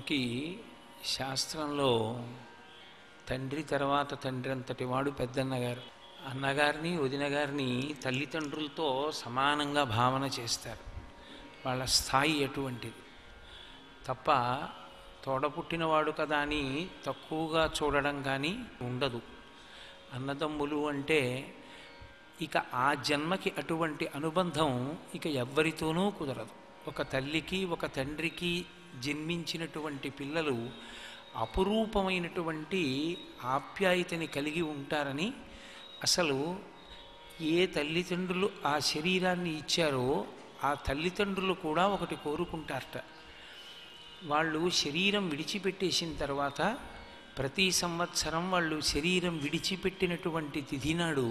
మనకి శాస్త్రంలో తండ్రి తర్వాత తండ్రి అంతటి వాడు పెద్దన్నగారు అన్నగారిని వదిన గారిని తల్లిదండ్రులతో సమానంగా భావన చేస్తారు వాళ్ళ స్థాయి ఎటువంటిది తప్ప తోడపుట్టినవాడు కదా అని తక్కువగా చూడడం కానీ ఉండదు అన్నదమ్ములు అంటే ఇక ఆ జన్మకి అటువంటి అనుబంధం ఇక ఎవ్వరితోనూ కుదరదు ఒక తల్లికి ఒక తండ్రికి జన్మించినటువంటి పిల్లలు అపురూపమైనటువంటి ఆప్యాయతని కలిగి ఉంటారని అసలు ఏ తల్లిదండ్రులు ఆ శరీరాన్ని ఇచ్చారో ఆ తల్లిదండ్రులు కూడా ఒకటి కోరుకుంటారట వాళ్ళు శరీరం విడిచిపెట్టేసిన తర్వాత ప్రతి సంవత్సరం వాళ్ళు శరీరం విడిచిపెట్టినటువంటి తిథి నాడు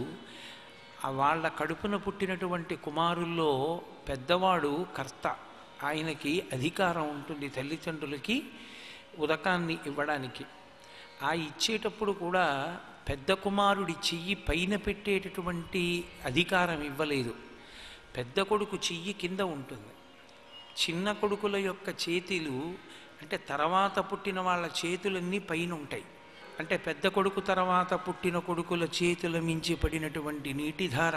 ఆ వాళ్ళ కడుపున పుట్టినటువంటి కుమారుల్లో పెద్దవాడు కర్త ఆయనకి అధికారం ఉంటుంది తల్లిదండ్రులకి ఉదకాన్ని ఇవ్వడానికి ఆ ఇచ్చేటప్పుడు కూడా పెద్ద కుమారుడి చెయ్యి పైన పెట్టేటటువంటి అధికారం ఇవ్వలేదు పెద్ద కొడుకు చెయ్యి కింద ఉంటుంది చిన్న కొడుకుల యొక్క చేతులు అంటే తర్వాత పుట్టిన వాళ్ళ చేతులన్నీ పైన ఉంటాయి అంటే పెద్ద కొడుకు తర్వాత పుట్టిన కొడుకుల చేతుల మించి పడినటువంటి నీటిధార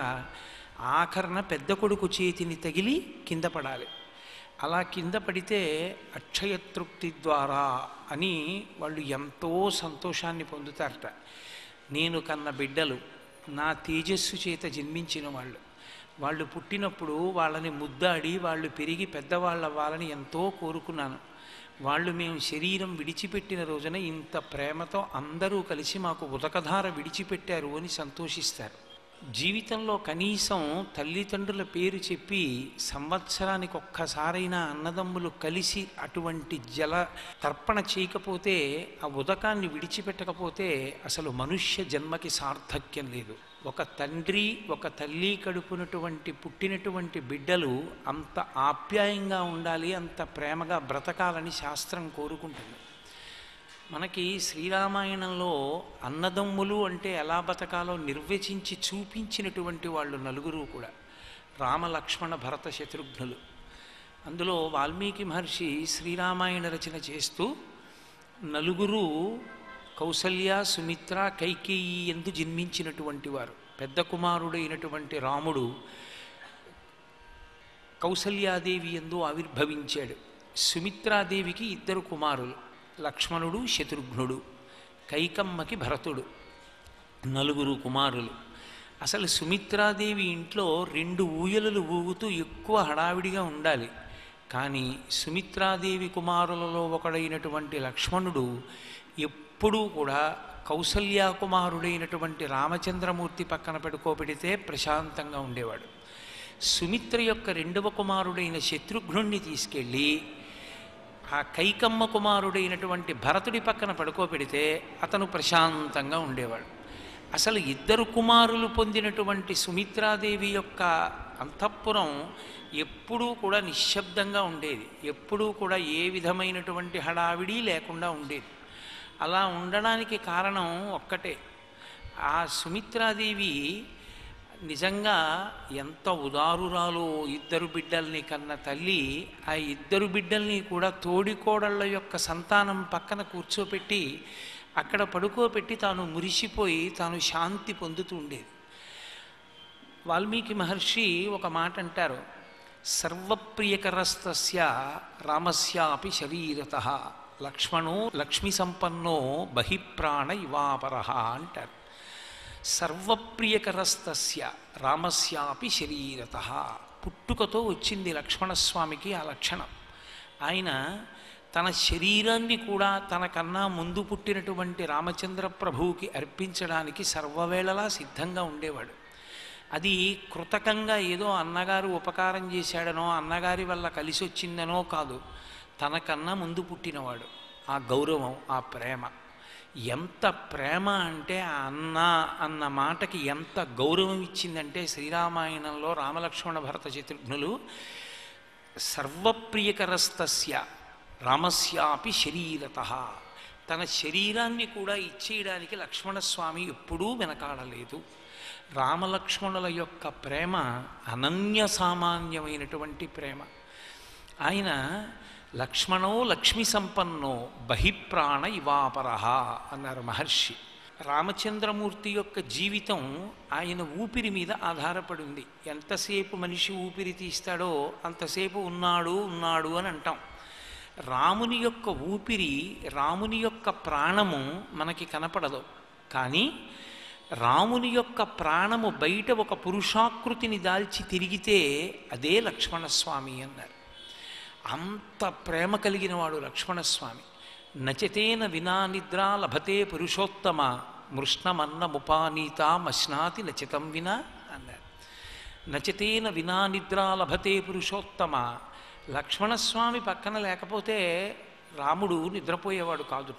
ఆఖరణ పెద్ద కొడుకు చేతిని తగిలి కింద పడాలి అలా కింద పడితే అక్షయతృప్తి ద్వారా అని వాళ్ళు ఎంతో సంతోషాన్ని పొందుతారట నేను కన్న బిడ్డలు నా తేజస్సు చేత జన్మించిన వాళ్ళు వాళ్ళు పుట్టినప్పుడు వాళ్ళని ముద్దాడి వాళ్ళు పెరిగి పెద్దవాళ్ళ వాళ్ళని ఎంతో కోరుకున్నాను వాళ్ళు మేము శరీరం విడిచిపెట్టిన రోజున ఇంత ప్రేమతో అందరూ కలిసి మాకు ఉదకధార విడిచిపెట్టారు అని సంతోషిస్తారు జీవితంలో కనీసం తల్లిదండ్రుల పేరు చెప్పి సంవత్సరానికి ఒక్కసారైనా అన్నదమ్ములు కలిసి అటువంటి జల తర్పణ చేయకపోతే ఆ ఉదకాన్ని విడిచిపెట్టకపోతే అసలు మనుష్య జన్మకి సార్థక్యం లేదు ఒక తండ్రి ఒక తల్లి కడుపునటువంటి పుట్టినటువంటి బిడ్డలు అంత ఆప్యాయంగా ఉండాలి అంత ప్రేమగా బ్రతకాలని శాస్త్రం కోరుకుంటుంది మనకి శ్రీరామాయణంలో అన్నదమ్ములు అంటే ఎలా బతకాలో నిర్వచించి చూపించినటువంటి వాళ్ళు నలుగురు కూడా రామ లక్ష్మణ భరత శత్రుఘ్నులు అందులో వాల్మీకి మహర్షి శ్రీరామాయణ రచన చేస్తూ నలుగురు కౌసల్య సుమిత్ర కైకేయి ఎందు జన్మించినటువంటి వారు పెద్ద కుమారుడైనటువంటి రాముడు కౌసల్యాదేవి ఎందు ఆవిర్భవించాడు సుమిత్రాదేవికి ఇద్దరు కుమారులు లక్ష్మణుడు శత్రుఘ్నుడు కైకమ్మకి భరతుడు నలుగురు కుమారులు అసలు సుమిత్రాదేవి ఇంట్లో రెండు ఊయలలు ఊగుతూ ఎక్కువ హడావిడిగా ఉండాలి కానీ సుమిత్రాదేవి కుమారులలో ఒకడైనటువంటి లక్ష్మణుడు ఎప్పుడూ కూడా కౌసల్యా కుమారుడైనటువంటి రామచంద్రమూర్తి పక్కన పెట్టుకోబెడితే ప్రశాంతంగా ఉండేవాడు సుమిత్ర యొక్క రెండవ కుమారుడైన శత్రుఘ్నుణ్ణి తీసుకెళ్ళి ఆ కైకమ్మ కుమారుడైనటువంటి భరతుడి పక్కన పడుకోబెడితే అతను ప్రశాంతంగా ఉండేవాడు అసలు ఇద్దరు కుమారులు పొందినటువంటి సుమిత్రాదేవి యొక్క అంతఃపురం ఎప్పుడూ కూడా నిశ్శబ్దంగా ఉండేది ఎప్పుడూ కూడా ఏ విధమైనటువంటి హడావిడి లేకుండా ఉండేది అలా ఉండడానికి కారణం ఒక్కటే ఆ సుమిత్రాదేవి నిజంగా ఎంత ఉదారురాలో ఇద్దరు బిడ్డల్ని కన్న తల్లి ఆ ఇద్దరు బిడ్డల్ని కూడా తోడికోడళ్ళ యొక్క సంతానం పక్కన కూర్చోపెట్టి అక్కడ పడుకోబెట్టి తాను మురిసిపోయి తాను శాంతి పొందుతూ ఉండేది వాల్మీకి మహర్షి ఒక మాట అంటారు సర్వప్రియకరస్తస్య రామస్యాపి శరీరత లక్ష్మణో లక్ష్మి సంపన్నో బహిప్రాణ ఇవాపర అంటారు సర్వప్రియకరస్తస్య రామస్యాపి శరీరత పుట్టుకతో వచ్చింది లక్ష్మణస్వామికి ఆ లక్షణం ఆయన తన శరీరాన్ని కూడా తనకన్నా ముందు పుట్టినటువంటి రామచంద్ర ప్రభువుకి అర్పించడానికి సర్వవేళలా సిద్ధంగా ఉండేవాడు అది కృతకంగా ఏదో అన్నగారు ఉపకారం చేశాడనో అన్నగారి వల్ల కలిసి వచ్చిందనో కాదు తనకన్నా ముందు పుట్టినవాడు ఆ గౌరవం ఆ ప్రేమ ఎంత ప్రేమ అంటే ఆ అన్న అన్న మాటకి ఎంత గౌరవం ఇచ్చిందంటే శ్రీరామాయణంలో రామలక్ష్మణ భరత శత్రుఘ్నులు సర్వప్రియకరస్తస్య రామస్యాపి శరీరత తన శరీరాన్ని కూడా ఇచ్చేయడానికి లక్ష్మణస్వామి ఎప్పుడూ వెనకాడలేదు రామలక్ష్మణుల యొక్క ప్రేమ అనన్య సామాన్యమైనటువంటి ప్రేమ ఆయన లక్ష్మణో లక్ష్మి సంపన్నో బహిప్రాణ ఇవాపర అన్నారు మహర్షి రామచంద్రమూర్తి యొక్క జీవితం ఆయన ఊపిరి మీద ఆధారపడింది ఎంతసేపు మనిషి ఊపిరి తీస్తాడో అంతసేపు ఉన్నాడు ఉన్నాడు అని అంటాం రాముని యొక్క ఊపిరి రాముని యొక్క ప్రాణము మనకి కనపడదు కానీ రాముని యొక్క ప్రాణము బయట ఒక పురుషాకృతిని దాల్చి తిరిగితే అదే లక్ష్మణస్వామి అన్నారు అంత ప్రేమ కలిగిన వాడు లక్ష్మణస్వామి నచతేన వినా నిద్రా లభతే పురుషోత్తమ మృష్ణమన్న ముపానీత మశ్నాతి నచితం వినా అన్నారు నచతేన వినా నిద్రా లభతే పురుషోత్తమ లక్ష్మణస్వామి పక్కన లేకపోతే రాముడు నిద్రపోయేవాడు కాదుట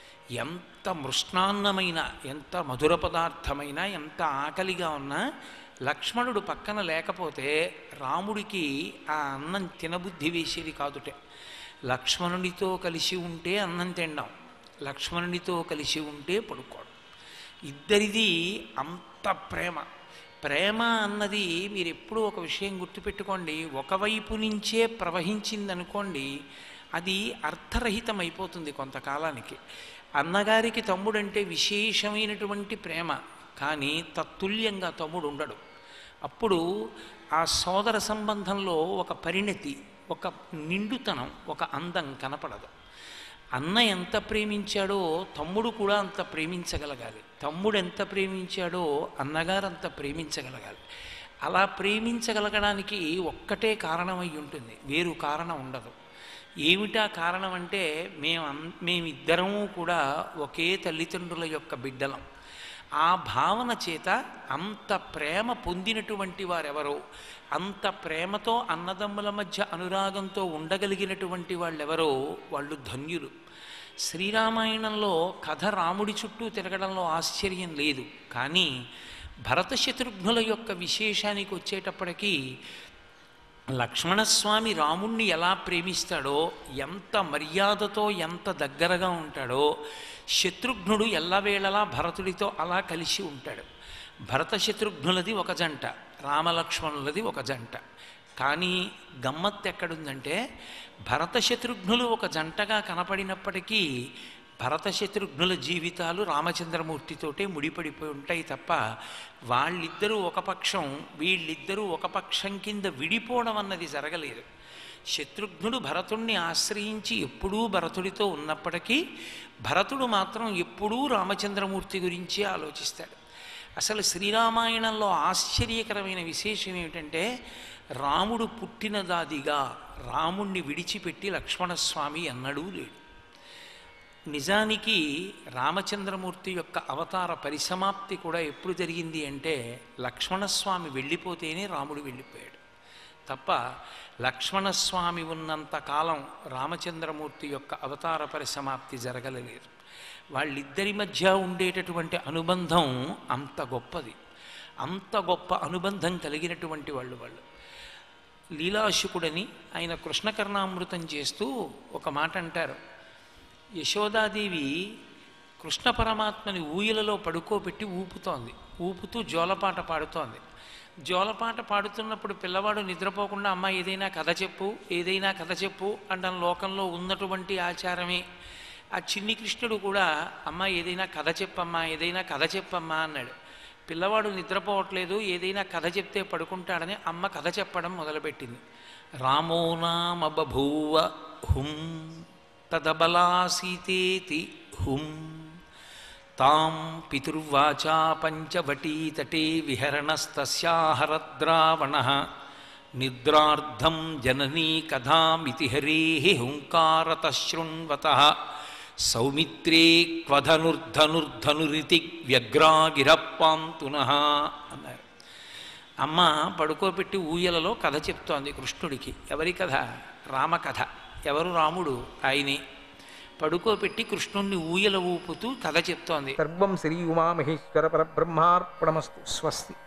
ఎంత మృష్ణాన్నమైన ఎంత మధుర పదార్థమైన ఎంత ఆకలిగా ఉన్నా లక్ష్మణుడు పక్కన లేకపోతే రాముడికి ఆ అన్నం తినబుద్ధి వేసేది కాదుట లక్ష్మణునితో కలిసి ఉంటే అన్నం తినడం లక్ష్మణునితో కలిసి ఉంటే పడుకోవడం ఇద్దరిది అంత ప్రేమ ప్రేమ అన్నది మీరు ఎప్పుడూ ఒక విషయం గుర్తుపెట్టుకోండి ఒకవైపు నుంచే ప్రవహించిందనుకోండి అది అర్థరహితమైపోతుంది కొంతకాలానికి అన్నగారికి తమ్ముడంటే విశేషమైనటువంటి ప్రేమ కానీ తత్తుల్యంగా తమ్ముడు ఉండడు అప్పుడు ఆ సోదర సంబంధంలో ఒక పరిణతి ఒక నిండుతనం ఒక అందం కనపడదు అన్న ఎంత ప్రేమించాడో తమ్ముడు కూడా అంత ప్రేమించగలగాలి తమ్ముడు ఎంత ప్రేమించాడో అన్నగారు అంత ప్రేమించగలగాలి అలా ప్రేమించగలగడానికి ఒక్కటే కారణమై ఉంటుంది వేరు కారణం ఉండదు ఏమిటా కారణం అంటే మేము అన్- మేమిద్దరము కూడా ఒకే తల్లిదండ్రుల యొక్క బిడ్డలం ఆ భావన చేత అంత ప్రేమ పొందినటువంటి వారెవరో అంత ప్రేమతో అన్నదమ్ముల మధ్య అనురాగంతో ఉండగలిగినటువంటి వాళ్ళెవరో వాళ్ళు ధన్యులు శ్రీరామాయణంలో కథ రాముడి చుట్టూ తిరగడంలో ఆశ్చర్యం లేదు కానీ భరత శత్రుఘ్నుల యొక్క విశేషానికి వచ్చేటప్పటికీ లక్ష్మణస్వామి రాముణ్ణి ఎలా ప్రేమిస్తాడో ఎంత మర్యాదతో ఎంత దగ్గరగా ఉంటాడో శత్రుఘ్నుడు ఎల్లవేళలా భరతుడితో అలా కలిసి ఉంటాడు భరత శత్రుఘ్నులది ఒక జంట రామలక్ష్మణులది ఒక జంట కానీ గమ్మత్తు ఎక్కడుందంటే భరత శత్రుఘ్నులు ఒక జంటగా కనపడినప్పటికీ భరత శత్రుఘ్నుల జీవితాలు రామచంద్రమూర్తితోటే ముడిపడిపోయి ఉంటాయి తప్ప వాళ్ళిద్దరూ ఒక పక్షం వీళ్ళిద్దరూ ఒక పక్షం కింద విడిపోవడం అన్నది జరగలేదు శత్రుఘ్నుడు భరతుణ్ణి ఆశ్రయించి ఎప్పుడూ భరతుడితో ఉన్నప్పటికీ భరతుడు మాత్రం ఎప్పుడూ రామచంద్రమూర్తి గురించే ఆలోచిస్తాడు అసలు శ్రీరామాయణంలో ఆశ్చర్యకరమైన విశేషం ఏమిటంటే రాముడు పుట్టినదాదిగా రాముణ్ణి విడిచిపెట్టి లక్ష్మణస్వామి అన్నడూ లేడు నిజానికి రామచంద్రమూర్తి యొక్క అవతార పరిసమాప్తి కూడా ఎప్పుడు జరిగింది అంటే లక్ష్మణస్వామి వెళ్ళిపోతేనే రాముడు వెళ్ళిపోయాడు తప్ప లక్ష్మణస్వామి ఉన్నంత కాలం రామచంద్రమూర్తి యొక్క అవతార పరిసమాప్తి జరగలేదు వాళ్ళిద్దరి మధ్య ఉండేటటువంటి అనుబంధం అంత గొప్పది అంత గొప్ప అనుబంధం కలిగినటువంటి వాళ్ళు వాళ్ళు లీలాశుకుడని ఆయన కృష్ణకర్ణామృతం చేస్తూ ఒక మాట అంటారు యశోదాదేవి కృష్ణ పరమాత్మని ఊయలలో పడుకోబెట్టి ఊపుతోంది ఊపుతూ జోలపాట పాడుతోంది జోలపాట పాడుతున్నప్పుడు పిల్లవాడు నిద్రపోకుండా అమ్మ ఏదైనా కథ చెప్పు ఏదైనా కథ చెప్పు అంటాం లోకంలో ఉన్నటువంటి ఆచారమే ఆ చిన్ని కృష్ణుడు కూడా అమ్మ ఏదైనా కథ చెప్పమ్మా ఏదైనా కథ చెప్పమ్మా అన్నాడు పిల్లవాడు నిద్రపోవట్లేదు ఏదైనా కథ చెప్తే పడుకుంటాడని అమ్మ కథ చెప్పడం మొదలుపెట్టింది రామో నామ బభూవ హుం తదబలా సీతేతి హుం తాం పితుర్వాచా పంచవటీతటే విహరణస్తస్యాహరద్రావణ నిద్రార్ధం జననీ కథామితి హరే హుంకారత శృణ్వత సౌమిత్రే క్వధనుర్ధనుర్ధనురితి వ్యగ్రాగిరప్పాంతున అన్నారు అమ్మ పడుకోబెట్టి ఊయలలో కథ చెప్తోంది కృష్ణుడికి ఎవరి కథ రామకథ ఎవరు రాముడు ఆయనే పడుకోబెట్టి కృష్ణుణ్ణి ఊయల ఊపుతూ కథ చెప్తోంది సర్వం శ్రీ ఉమామహేశ్వర పరబ్రహ్మార్పణమస్తు స్వస్తి